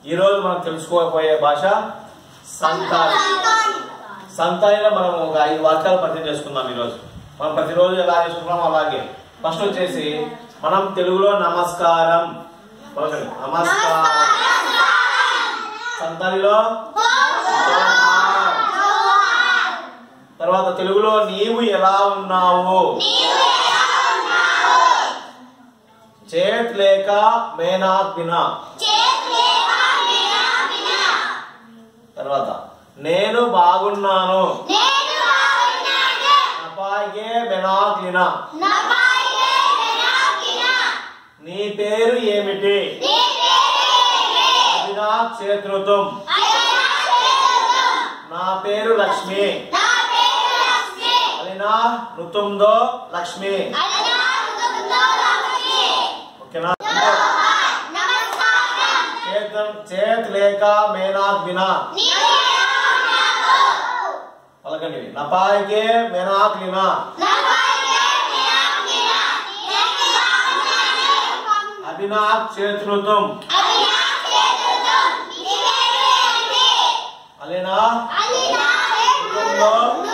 ఈ రోజు మనం తెలుసుకోబోయే భాష సంతాలి సంతాయిలో మనం ఒక ఐదు వాక్యాలు పరిచయం చేసుకుందాం ఈరోజు మనం ప్రతిరోజు ఎలా చేసుకుంటాం అలాగే ఫస్ట్ వచ్చేసి మనం తెలుగులో నమస్కారం పలకండి. నమస్కారం సంతాలిలో జోహార్. తర్వాత తెలుగులో నీవు ఎలా ఉన్నావు చేత్ లేక మేనాక్ బినా తర్వాత నేను బాగున్నాను అపాయే మెనాక్ లినా నీ పేరు ఏమిటి అభినాక్ చేతృతం నా పేరు లక్ష్మి అలినా నృతుందో లక్ష్మి ఓకేనా చేత్ చేత్ లేక మేనాక్ బినా పలకండి నపాయికే మేనాక్ లినా అభినాక్ చేతృతం అలినా నృతుందో